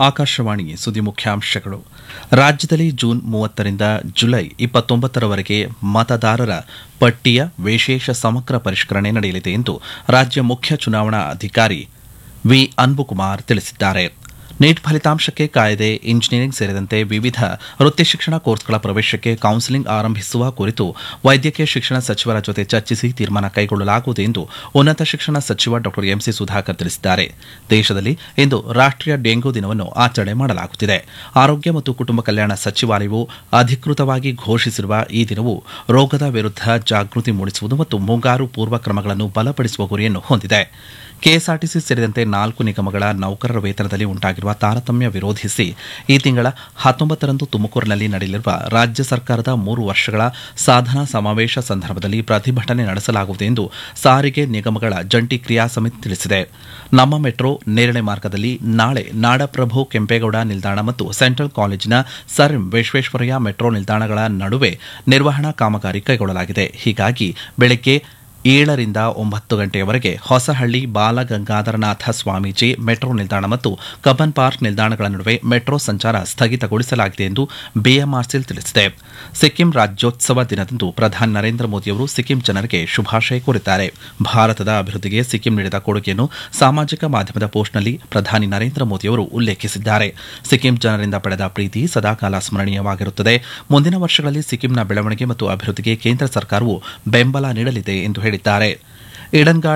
ಆಕಾಶವಾಣಿ ಸುದ್ದಿ ಮುಖ್ಯಾಂಶಗಳು ರಾಜ್ಯದಲ್ಲಿ ಜೂನ್ ಮೂವತ್ತರಿಂದ ಜುಲೈ ಇಪ್ಪತ್ತೊಂಬತ್ತರವರೆಗೆ ಮತದಾರರ ಪಟ್ಟಿಯ ವಿಶೇಷ ಸಮಗ್ರ ಪರಿಷ್ಕರಣೆ ನಡೆಯಲಿದೆ ಎಂದು ರಾಜ್ಯ ಮುಖ್ಯ ಚುನಾವಣಾ ಅಧಿಕಾರಿ ವಿ ಅನ್ಬುಕುಮಾರ್ ತಿಳಿಸಿದ್ದಾರೆ ನೀಟ್ ಫಲಿತಾಂಶಕ್ಕೆ ಕಾಯ್ದೆ ಇಂಜಿನಿಯರಿಂಗ್ ಸೇರಿದಂತೆ ವಿವಿಧ ವೃತ್ತಿ ಶಿಕ್ಷಣ ಕೋರ್ಸ್ಗಳ ಪ್ರವೇಶಕ್ಕೆ ಕೌನ್ಸೆಲಿಂಗ್ ಆರಂಭಿಸುವ ಕುರಿತು ವೈದ್ಯಕೀಯ ಶಿಕ್ಷಣ ಸಚಿವರ ಜೊತೆ ಚರ್ಚಿಸಿ ತೀರ್ಮಾನ ಕೈಗೊಳ್ಳಲಾಗುವುದು ಎಂದು ಉನ್ನತ ಶಿಕ್ಷಣ ಸಚಿವ ಡಾ ಎಂಸಿ ಸುಧಾಕರ್ ತಿಳಿಸಿದ್ದಾರೆ ದೇಶದಲ್ಲಿ ಇಂದು ರಾಷ್ಟೀಯ ಡೆಂಗು ದಿನವನ್ನು ಆಚರಣೆ ಮಾಡಲಾಗುತ್ತಿದೆ ಆರೋಗ್ಯ ಮತ್ತು ಕುಟುಂಬ ಕಲ್ಯಾಣ ಸಚಿವಾಲಯವು ಅಧಿಕೃತವಾಗಿ ಘೋಷಿಸಿರುವ ಈ ದಿನವು ರೋಗದ ವಿರುದ್ಧ ಜಾಗೃತಿ ಮೂಡಿಸುವುದು ಮತ್ತು ಮುಂಗಾರು ಪೂರ್ವ ಕ್ರಮಗಳನ್ನು ಬಲಪಡಿಸುವ ಗುರಿಯನ್ನು ಹೊಂದಿದೆ ಕೆಎಸ್ಆರ್ಟಿಸಿ ಸೇರಿದಂತೆ ನಾಲ್ಕು ನಿಗಮಗಳ ನೌಕರರ ವೇತನದಲ್ಲಿ ಉಂಟಾಗಿರುವ ತಾರತಮ್ಯ ವಿರೋಧಿಸಿ ಈ ತಿಂಗಳ ಹತ್ತೊಂಬತ್ತರಂದು ತುಮಕೂರಿನಲ್ಲಿ ನಡೆಯಲಿರುವ ರಾಜ್ಯ ಸರ್ಕಾರದ ಮೂರು ವರ್ಷಗಳ ಸಾಧನಾ ಸಮಾವೇಶ ಸಂದರ್ಭದಲ್ಲಿ ಪ್ರತಿಭಟನೆ ನಡೆಸಲಾಗುವುದು ಎಂದು ಸಾರಿಗೆ ನಿಗಮಗಳ ಜಂಟಿ ಕ್ರಿಯಾ ಸಮಿತಿ ತಿಳಿಸಿದೆ ನಮ್ಮ ಮೆಟ್ರೋ ನೇರಳೆ ಮಾರ್ಗದಲ್ಲಿ ನಾಳೆ ನಾಡಪ್ರಭು ಕೆಂಪೇಗೌಡ ನಿಲ್ದಾಣ ಮತ್ತು ಸೆಂಟ್ರಲ್ ಕಾಲೇಜಿನ ಸರ್ ಎಂ ವಿಶ್ವೇಶ್ವರಯ್ಯ ಮೆಟ್ರೋ ನಿಲ್ದಾಣಗಳ ನಡುವೆ ನಿರ್ವಹಣಾ ಕಾಮಗಾರಿ ಕೈಗೊಳ್ಳಲಾಗಿದೆ ಹೀಗಾಗಿ ಬೆಳಗ್ಗೆ ಏಳರಿಂದ ಒಂಬತ್ತು ಗಂಟೆಯವರೆಗೆ ಹೊಸಹಳ್ಳಿ ಬಾಲಗಂಗಾಧರನಾಥ ಸ್ವಾಮೀಜಿ ಮೆಟ್ರೋ ನಿಲ್ದಾಣ ಮತ್ತು ಕಬ್ಬನ್ ಪಾರ್ಕ್ ನಿಲ್ದಾಣಗಳ ನಡುವೆ ಮೆಟ್ರೋ ಸಂಚಾರ ಸ್ಥಗಿತಗೊಳಿಸಲಾಗಿದೆ ಎಂದು ಬಿಎಂಆರ್ಸಿಎಲ್ ತಿಳಿಸಿದೆ ಸಿಕ್ಕಿಂ ರಾಜ್ಯೋತ್ಸವ ದಿನದಂದು ಪ್ರಧಾನಿ ನರೇಂದ್ರ ಮೋದಿಯವರು ಸಿಕ್ಕಿಂ ಜನರಿಗೆ ಶುಭಾಶಯ ಕೋರಿದ್ದಾರೆ ಭಾರತದ ಅಭಿವೃದ್ಧಿಗೆ ಸಿಕ್ಕಿಂ ನೀಡಿದ ಕೊಡುಗೆಯನ್ನು ಸಾಮಾಜಿಕ ಮಾಧ್ಯಮದ ಪೋಸ್ಟ್ನಲ್ಲಿ ಪ್ರಧಾನಿ ನರೇಂದ್ರ ಮೋದಿಯವರು ಉಲ್ಲೇಖಿಸಿದ್ದಾರೆ ಸಿಕ್ಕಿಂ ಜನರಿಂದ ಪಡೆದ ಪ್ರೀತಿ ಸದಾಕಾಲ ಸ್ಮರಣೀಯವಾಗಿರುತ್ತದೆ ಮುಂದಿನ ವರ್ಷಗಳಲ್ಲಿ ಸಿಕ್ಕಿಂನ ಬೆಳವಣಿಗೆ ಮತ್ತು ಅಭಿವೃದ್ಧಿಗೆ ಕೇಂದ್ರ ಸರ್ಕಾರವು ಬೆಂಬಲ ನೀಡಲಿದೆ ಎಂದು ಹೇಳಿದ್ದಾರೆ ಈಡನ್